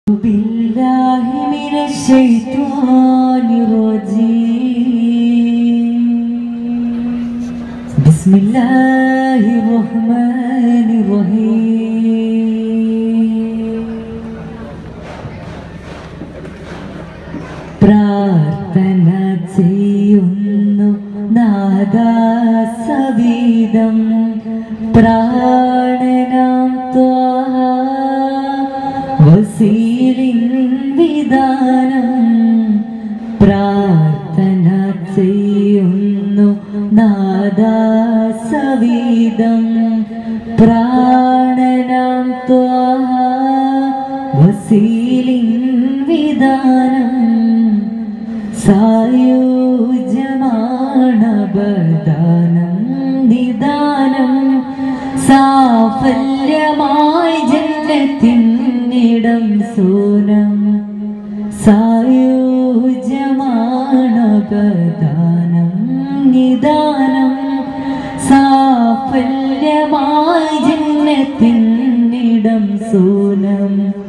بالله من الشيطان الرجيم بسم الله الرحمن الرحيم പ്രാർത്ഥന ചെയ്യുന്നു നാദാസവീതം പ്രാണനാം ത്വാഹ വസീലിൻ വിധാനം പ്രാർത്ഥന ചെയ്യുന്നു നാദാസവീതം പ്രാണനാം ത്വാഹ വസീലിൻ വിധാനം സായുജമാണബദാനം നിദാനം സാഫല്യമായി ജന്മത്തിന്നിടം സൂനം സായുജമാണബദാനം നിദാനം സാഫല്യമായി ജന്മത്തിന്നിടം സൂനം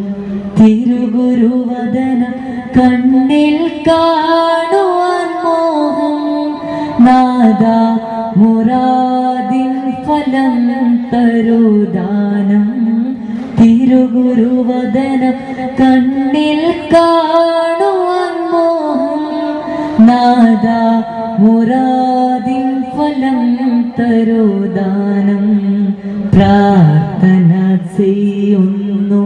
തിരുഗുരുവദനം കണ്ണിൽ കാണുവാൻ മോഹം നാദ മുറാദിൻ ഫലം തരുദാനം തിരുഗുരുവദനം കണ്ണിൽ കാണുവാൻ മോഹം നാദ മുറാദിൻ ഫലം തരുദാനം പ്രാർത്ഥന ചെയ്യുന്നു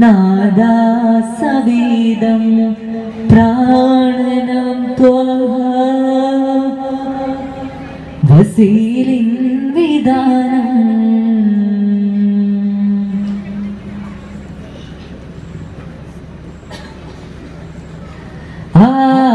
നാദാസവീതം പ്രാണനം വസീലിൻ വിധാനം ആ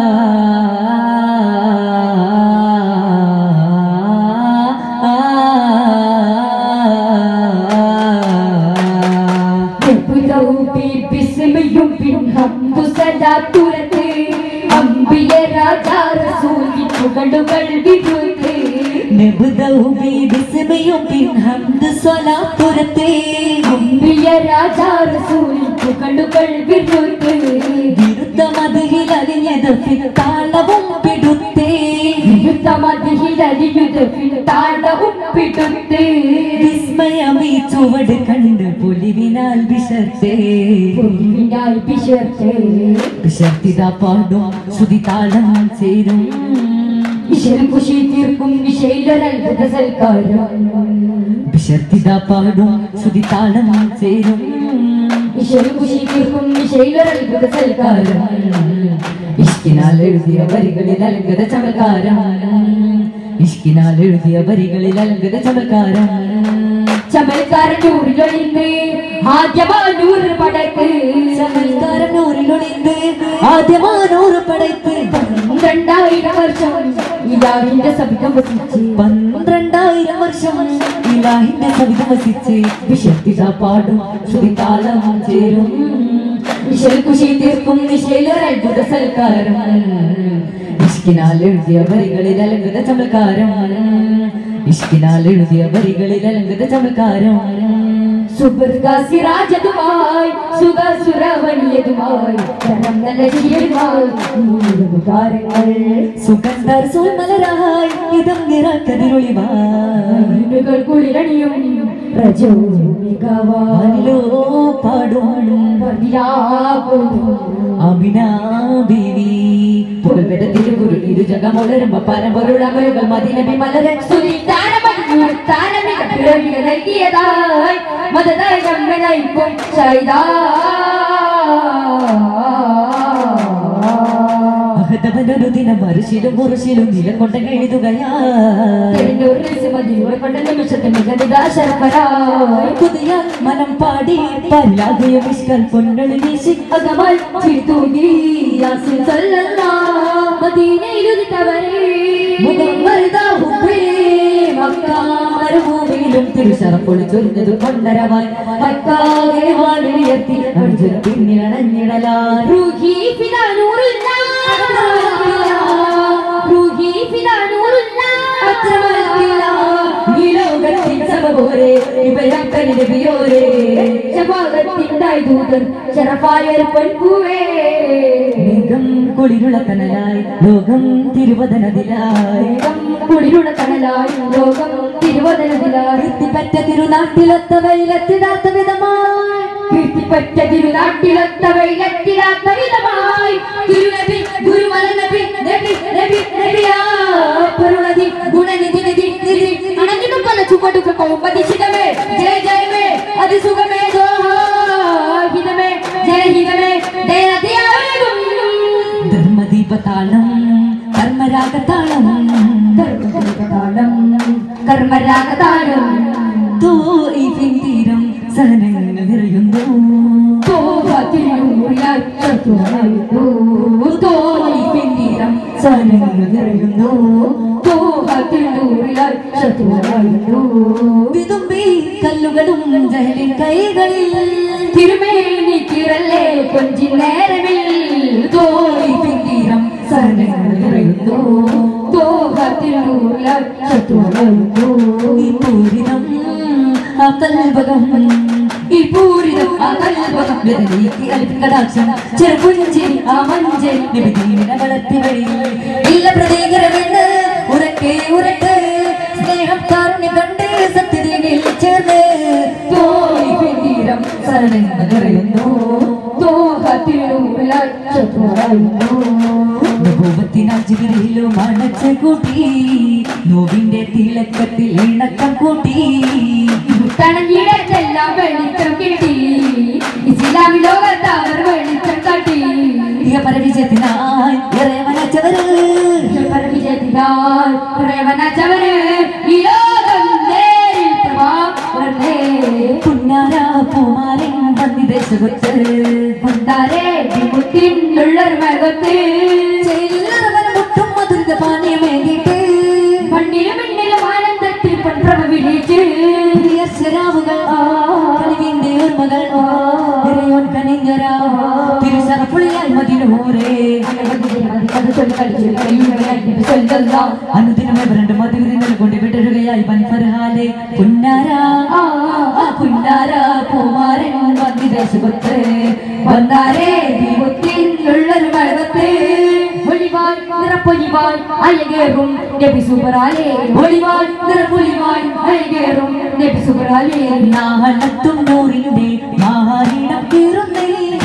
ബിസ്മയും പിൻഹംദു സലാത്തുരത്ത് അമ്പിയ രാജാ റസൂലി പുകഴുകൾ വിരുത്ത് نبدأ ببسمയും പിൻ ഹംദ് സ്വലാത്തുരത്തെ അമ്പിയ രാജാ റസൂലി പുകഴുകൾ വിരുത്ത് വിരുദ്ധ മതിയിൽ അലിഞ്ഞത് താളവും പിടുത്തേ വിരുദ്ധമതിഹിലരിയുത് താളവും പിടുത്ത് വിസ്മയമീ ചുവട് കണ്ട് പൊലിവിനാൽ വിശർത്തേ പൊലിവിനായി വിശർത്ത് വിശർത്തിത പാടും ശ്രുതി താളം ചേരും വിശൽ കുശി തീർക്കും വിശൈലരത്ഭുത സൽക്കാരം വിശർത്തിത പാടും ശ്രുതി താളം ചേരും വിശൽ കുശി തീർക്കും വിശൈലരത്ഭുത സൽക്കാരം ഇഷ്കിനാൽ എഴുതിയ വരികളിൽ അലങ്കത ചമൽക്കാരം ഇഷ്കിനാൽ എഴുതിയ വരികളിൽ അലങ്കത ചമൽക്കാരം ചമൽക്കാരൻ നൂറിലൊളിന്ന് ആദ്യമാനൂറ് പടക്ക് ചമൽക്കാരം നൂറിലൊളിந்து ആദ്യമാനൂറ് പടയ്ത്ത് പന്ത്രണ്ടായിരം വർഷം ഇലാഹിന്റെ സബിതം വസിച്ച് പന്ത്രണ്ടായിരം വർഷം ഇലാഹിന്റെ സവിധ വസിച്ച് വിശക്തിത പാടും ശ്രുതി താളം ചേരും വിശൽ കുശി തീർക്കും വിശൈലരത്ഭുത സൽക്കാരം ഇഷ്കിനാൽ എഴുതിയ വരികളിൽ അലങ്കത ചമൽക്കാരം ഇഷ്കിനാൽ എഴുതിയ വരികളിൽ അലങ്കത ചമൽക്കാരം സുബർഗാസിരാജതുമായി സുഖസുരവണ്യതുമായി ധനം നല്ല ശീലമായി സുഗന്ധർ സൂൽമലരായി ഇതം നിറക്കതിരൊളിവാനിലോ കണ്ണുകൾ കുളിരണിയും പ്രചോദികവാനിലോ പാടും അമിനാ ബീവി പുകൽപെട്ട തിരുഗുരു ഇരുജഗമൊളരുമ്പ പരമ്പൊരുളമരുകൾ മതിനബി മലരെ നൽകിയതായി മതതായി നമ്മെ നയിക്കും ചൈതാ അഹതവനൊരു ദിനം മറുശിലും മുറുശിലും നിലം കൊണ്ട് എഴുതുകയായി പുതിയ മനം പാടി പല്ലാകയും ഇഷ്കൽ പൊന്നണി വീശി അകമാൽ ചിരിത്തൂകി യാസിൻ സല്ലല്ലാ മദീനയിലുദിത്തവരേ മുഖം വരുതാ ഹുബ്ബേ മക്കാ മരുഭൂമിയിലും തിരുശറപ്പൊളിച്ചൊരിഞ്ഞത് കൊണ്ടരവായി മക്കാകെ വാഴുയർത്തി അർജുന പിന്നിലണഞ്ഞിടലായി റൂഹി ഫിദാ നൂറുല്ലാ റൂഹി ഫിദാ നൂറുല്ലാ അത്രമല്ല ഈ ലോകത്തിൽ പോരെ ഇവരാക്കൻ നബിയോരെ ശപാകത്തിണ്ടായി ദൂതർ ശരഫായ ഒരു പെൺപൂവേ മേഘം കുളിരുള്ള കനലായി ലോകം തിരുവതനതിലായി വേഗം കുളിരുള്ള കനലായി ലോകം തിരുവതനത്തിലായി കീർത്തിപ്പറ്റ തിരുനാട്ടിലൊത്ത വെയിലത്തിടാത്ത വിധമായി കീർത്തിപ്പറ്റ തിരുനാട്ടിലൊത്ത വെയിലത്തിലാത്ത വിധമായി തിരുനബി ഗുരുമല നബി നബി നബി നബിയാ പരുണതി ഗുണനിധി നിധി നിധി അണഞ്ഞിട്ടും പല ചുവടുകൾ കൗമ്പതിച്ചിടമേ ജയ ജയമേ അതിസുഖമേ ഹിതമേ ജയഹിതമേ ദയതിയാവേഗം ധർമ്മദീപതാളം കർമ്മരാഗതാളം കർമ്മരാഗതാളം കർമ്മരാഗതാളം തോയിഫിൻ തീരം സഹനങ്ങൾ നിറയുന്നു തോഹത്തിലൂറിയായി ചത്തുവായുന്നു തോയിഫിൻ തീരം സഹനങ്ങൾ നിറയുന്നു തോഹത്തിലൂറിയായി ചത്തുവായുന്നു വിതുമ്പി കല്ലുകളും ജഹലിൻ കൈകളിൽ തിരുമേനി കിറല്ലേ കൊഞ്ചി നേരമിൽ തോയിഫിൻ തീരം സഹനങ്ങൾ നിറയുന്നു തോഹത്തിലൂറിയായി ചത്തുവായുന്നു ഈ പൂരിതം ആ കൽവകം ഈ പൂരിതം ആ കൽവകം വ്യതനീക്കി അൽക്കടാക്ഷം ചെറുപുഞ്ചിരി ആ മഞ്ചരി നിബിധീന വളർത്തി വഴി ഇല്ല പ്രതീകരമെന്ന് ഉറക്കെ ഉറക്കെ സ്നേഹം കാരുണ്യം കണ്ട് സത്യതയിൽ ചേർന്ന് തോയി പിന്നീരം സരണങ്ങൾ നിറയുന്നു തോഹത്തിലൂറിയായി ചത്തുവായുന്നു അനുഭവത്തിനാൽ ജിഗിരിയിലും അണച്ച് കൂട്ടി നോവിന്റെ തിളക്കത്തിൽ ഇണക്കം കൂട്ടി തണഞ്ഞിടത്തെല്ലാം വെളിച്ചം കിട്ടി ഇസ്ലാമി ലോകത്ത് അവർ വെളിച്ചം കാട്ടി ഇഹ പരവിജയത്തിനായി ഏറെ മനച്ചവര് വിജയത്തിനാൽ പ്രേമനച്ചവന് ഈ ലോകം നേരിൽ പ്രഭാകർന്നേ. പുന്നാര പൂമാരൻ വന്നിദേശത്ത് കൊണ്ടാരേ വിമുക്തിനുള്ളൊരു മകത്ത് ചെല്ലറവൻ മുട്ടും മധുരിത പാനീയമേകിട്ട് മണ്ണിലും മിണ്ണിലും ആനന്ദത്തിൽ പൊൻപ്രഭ വിളിച്ച് പ്രിയശരാവുകൾ കനിവിന്റെ ഓർമ്മകൾ ഇറയോൻ കനിഞ്ഞര തിരുസറപ്പുളിയാൽ മതിനൂരേ അത് ചൊല്ലി കളിച്ചു കയ്യുകളായി ചൊല്ലാം അനുദിനമേ രണ്ട് മധുരിതങ്ങൾ കൊണ്ട് വിടരുകയായി പൻഫർഹാലെ പുന്നാര ആ പുന്നാര പൂമാരൻ വന്നിദേശത്ത് വന്നാരേ വിമുക്തിനുള്ളൊരു മകത്ത് ഒളിവായി നിറപ്പൊലിവായി അയകേറും നബി സുബറാലേ ഒളിവായി നിറപ്പൊലിവായി അയകേറും നബി സുബറാലേ നാളത്തും നൂറിന്റെ മാറിടം കീറുന്നേ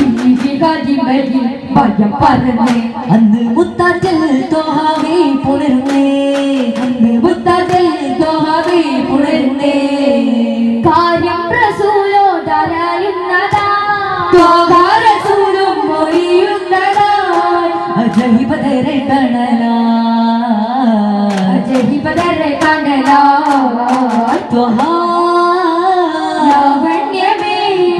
ഭാഗ്യം പറഞ്ഞേ അന്ന് മുത്താറ്റൽ തോഹാവേ പുണരുന്നേ അന്ന് മുത്താറ്റൽ തോഹാവേ പുണരുന്നേ കാര്യം പ്രസൂലോടറിയുന്നതാ തോഹാരസൂലും മൊഴിയുന്നതാ അജഹിപതരെ കണലാ ജഹിപതരെ കണ്ടലായി തോഹാ ലാവണ്യമേ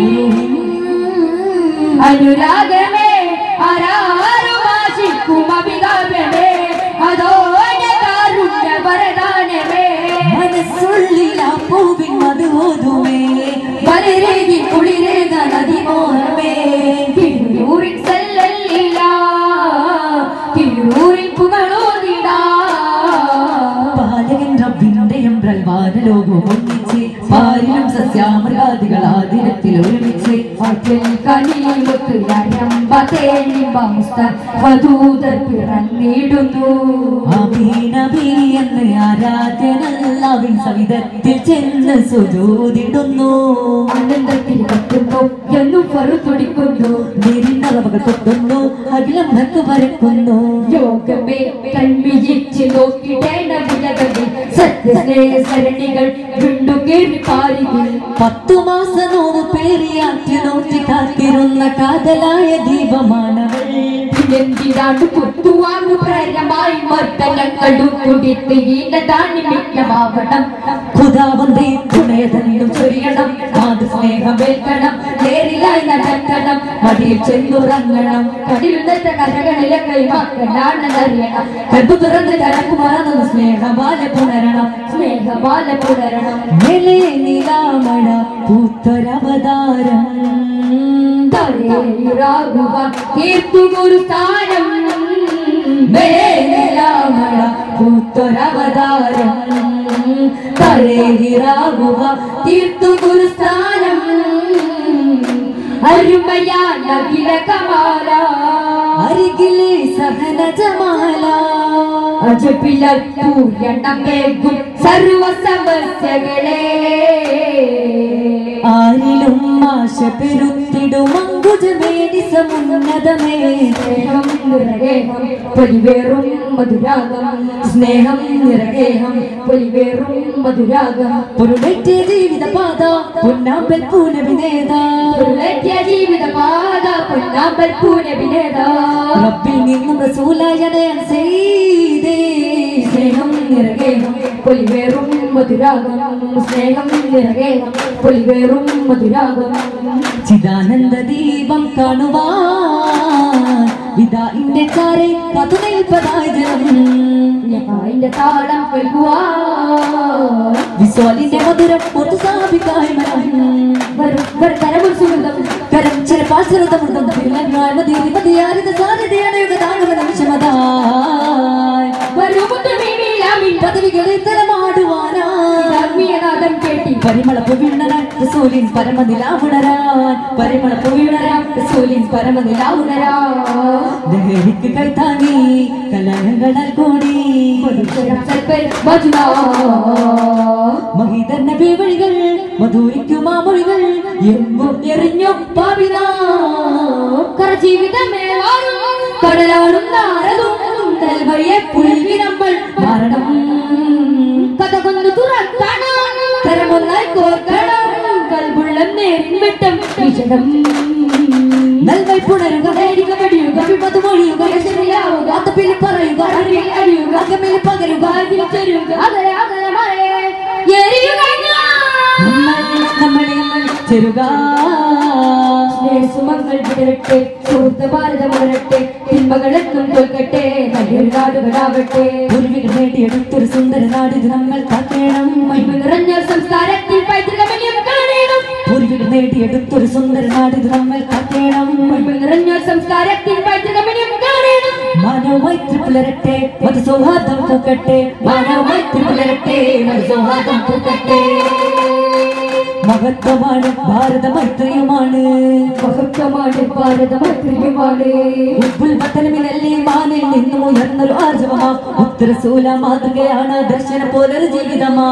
അനുരാഗമേ ആരാരുമാശിക്കും അഭികാമ്യമേ അതോടെ കാരുണ്യ വരദാനമേ മനസ്സുള്ളിലാ പൂവിൻ മധു ഓതുമേ വരരേകി കുളിരേക നദി മോഹമേ തിരുവൂരിൻ സെല്ലല്ലില്ല തിരുവൂരിൻ പുകളോതിടാ പാലകൻ റബ്ബിന്റെ എംബ്രൽ വാനലോകവും ഒന്നിച്ച് പാരിലും സസ്യാമൃഗാദികൾ ആദിനത്തിൽ ഒരുമിച്ച് വറ്റിൽ കനിമുത്ത് രമ്പതേഴിമ്പ മുസ്തഫദൂതർ പിറന്നിടുന്നു അബീനബി എന്ന് ആരാധ്യനല്ലാവിൻ സവിധത്തിൽ ചെന്ന് സുജോതിടുന്നു ആനന്ദത്തിൽ കത്തുന്നു എന്നും പറുതുടിക്കുന്നു നിരിന്നറവകൾ കൊട്ടുന്നു അഖിലം ഭക്തു പരക്കുന്നു യോഗമേ കൺവിജിച്ച് നോക്കിടേണ്ട വിലകളിൽ സത്യസ്നേഹ സരണികൾ വിണ്ടുകേറി പാരികൾ പത്തു മാസ നോവ് പേരിയാറ്റി നോറ്റി കാത്തിരുന്ന കാതലായ ദീപമാണവൾ എന്തിനാണ് പുത്തുവാങ്ങു പ്രരമായി മർദ്ദനങ്ങളും തുടിത്ത് ഈനതാണ് മിക്കമാവണം ഖുദാവന്തേ തുണയതെന്നും ചൊരിയണം മാതൃ സ്നേഹമേൽക്കണം നേരിലായി നടക്കണം മടിയിൽ ചെന്നുറങ്ങണം കടിലുന്നത്തെ കരകളിലെ കൈമക്കളാണെന്നറിയണം കണ്ടു തുറന്ന് കരക്കുമാറെന്ന് സ്നേഹമാല പുണരണം സ്നേഹമാല പുലരണം മേലെ നീലാമഴ പൂത്തൊരവതാരം തലയിറാകുവാൻ തീർത്തുമൊരു സ്ഥാനം മേലെ നീലാമഴ പൂത്തൊരവതാരം താഴെ ഹിറാവുക തീർത്തു ഗുരുസ്ഥാനം അരുമയാൻ അഖില കമാല അരികിലെ സഹന ജമാല അജപിലൂ രണ്ടാം വേഗം സർവ സമസ്യകളെ ആരിലും ആശ പെരുത്തിടും അങ്കുജമേനി സമുന്നതമേ സ്നേഹം നിറഗേഹം പൊലിവേറും മധുരാഗം സ്നേഹം നിറഗേഹം പൊലിവേറും മധുരാഗം പൊരുളേറ്റ ജീവിത പാത പൊന്നാമ്പൽ പൂനവിനേത ഉരുളറ്റിയ ജീവിത പാത പൊന്നാമ്പൽ പൂനവിനേത റബ്ബിൽ നിന്നും റസൂലായ നയൻ ചെയ്തേ സ്നേഹം നിറഗേഹം പൊലിവേറും മധുരാഗം സ്നേഹം നിറഗേഹം പൊലിവേറും മധുരാഗം ചിദാനന്ദ ദീപം കാണുവാൻ ഇതാ ഇന്റെ ചാരെ കതു നിൽപ്പതായ ജനം അതിന്റെ താളം കേൾക്കുവാൻ വിസ്വാലിന്റെ മധുരം ഒത്തു സ്ഥാപിക്കായ മനം വരും വരും കരമുൽ സുഗന്ധം കരം ചിലപ്പാൽ ചെറുതമുണ്ടും തിരുവന്യായ മതി മതിയാരിത സാധ്യതയാണ് യുഗതാകുന്ന നിമിഷമതായി വരും മുത്തുമീമിലാമിൻ പദവികളെ തലമാടുവാനായി ധർമ്മീയനാഥം കേട്ടി പരിമള പുവിണരാൻ റസൂലിൻ പരമനിലാവുണരാൻ പരിമള പുവിണരാൻ റസൂലിൻ പരമനിലാവുണരാ ലഹരിക്ക് കൈത്താങ്ങി കലഹങ്ങളാൽ കൂടി മഹിതർ നബി വഴികൾ മധുരിക്കും ആ മൊഴികൾ എങ്ങും എറിഞ്ഞു പാവിനാ ജീവിതമേ കടലാടും നാരതും നെൽവഴിയെ പുൽകി നമ്മൾ മരണം കഥ കൊന്നു തുറക്കണം കരമൊന്നായി കോർക്കണം കൽബുള്ളം നേരിൻ വിട്ടം വിഷടം നൽകൈ പുണരുക നേരിക്കപടിയുക വിപത്ത് മൊഴിയുക യശമിലാവുക വാത്തപ്പിൽ പറയുക അറിവിൽ അറിയുക അകമിൽ പകരുക കാതിൽ തരുക അകലെ അകലെ മറയെ എരിയുക നമ്മൾ നമ്മളെ ചെറുക സ്നേഹസുമങ്ങൾ വിടരട്ടെ സുഹൃത്ത് ഭാരതം ഉണരട്ടെ തിന്മകളെന്നും തോൽക്കട്ടെ നല്ലൊരു നാടുകളാവട്ടെ പൂർവികൾ നേടിയെടുത്തൊരു സുന്ദര നാടിത് നമ്മൾ കാക്കേണം മഹിമ നിറഞ്ഞ സംസ്കാരത്തിൽ പൈതൃകമന്യം കാണണം പൂർവികൾ നേടിയെടുത്തൊരു സുന്ദര നാടിത് നമ്മൾ കാക്കേണം മഹിമ നിറഞ്ഞ സംസ്കാരത്തിൽ പൈതൃകമന്യം കാണണം മാനവ മൈത്രി പുലരട്ടെ മത സൗഹാർദ്ദം പൂക്കട്ടെ മാനവ മൈത്രി പുലരട്ടെ മത സൗഹാർദ്ദം പൂക്കട്ടെ മഹത്വമാണ് ഭാരത മൈത്രിയുമാണ് മഹത്വമാണ് ഭാരതമത്രിയുമാണ് ഉപ്പുൽ പത്തനമിലല്ലേ മാനിൽ നിന്നും ഉയർന്നൊരു ആർജവമാ ഉത്തരസൂല മാതൃകയാണ് ദർശന പോലൊരു ജീവിതമാ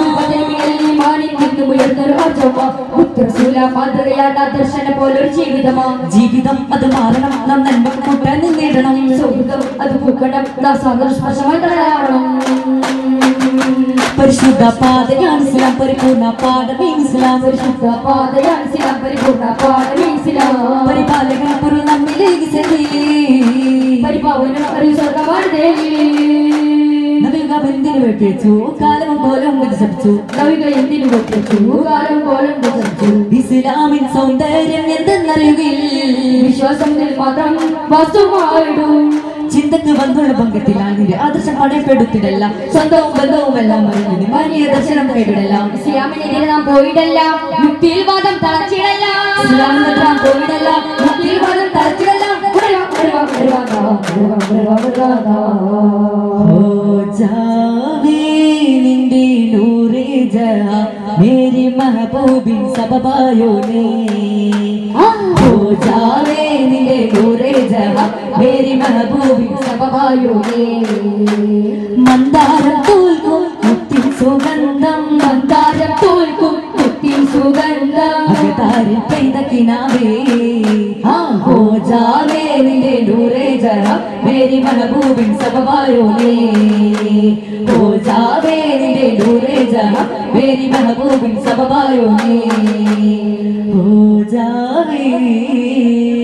ഉത്തരസൂല മാതൃകയാണ് ദർശന പോലൊരു ജീവിതമാ ജീവിതം അത് മാറണം നാം നന്മക്ക് കൂട്ടാൻ നേടണം സൗഹൃദം അത് പൂക്കണം സ്പർശമായി തടയാവണം പരിശുദ്ധ പാതയാണ് ഇസ്ലാം പരിപൂർണ പാഠമേ ഇസ്ലാം പരിശുദ്ധ പാതയാണ് ഇസ്ലാം പരിപൂർണ പാഠമേ ഇസ്ലാം പരിപാലകൻ പൊരുൾ നമ്മിലേക്ക് ചെന്നേ പരിപാവനം അറിവ് സ്വർഗമാണ് ദേവി നവിക എന്തിനു വെപ്പിച്ചു കാലവും പോലും വികസിപ്പിച്ചു നവിക എന്തിനു വെച്ചു കാലം പോലും വികസിച്ചു ഇസ്ലാമിൻ സൗന്ദര്യം എന്തെന്നറിയുകയിൽ വിശ്വാസത്തിൽ മാത്രം വസ്തുമായിടും ചിന്തക്ക് വന്നുള്ള ഭംഗത്തിലാണ് നിന്റെ ആദർശം പടയപ്പെടുത്തിടല്ല സ്വന്തവും ബന്ധവും എല്ലാം അറിഞ്ഞത് മാനിയ ദർശനം കൈവിടല്ല ഇസ്ലാമിനെതിരെ നാം പോയിടല്ല യുക്തിയിൽ വാദം തളച്ചിടല്ല ഇസ്ലാമിനെ നാം പോയിടല്ല മുക്തിയിൽ വാദം തളച്ചിടല്ല ഉടലാ, ഉടലാ, ഉടലാ, ഉടലാ, ഉടലാ, ഉടലാ, ഉടലാ. ഓ ജാവേ നിന്റെ നൂറേ ജഹാ മേരി മെഹബൂബിൻ സബബായോ നീ ഓ ജാവേ നിന്റെ നൂറേ ജഹാ മേരി മെഹബൂബിൻ സബബായോ നീ. മന്ദാരം തോൽക്കും മുത്തിൻ സുഗന്ധം മന്ദാരം തോൽക്കും മുത്തിൻ സുഗന്ധം അകതാരിൽ പെയ്ത കിനാവേ ആ ഹോ ജാവേ നിന്റെ നൂറേ ജഹാ മേരി മെഹബൂബിൻ സബബായോ നീ ഹോ ജാവേ നിന്റെ നൂറേ ജഹാ മേരി മെഹബൂബിൻ സബബായോ നീ ഹോ ജാവേ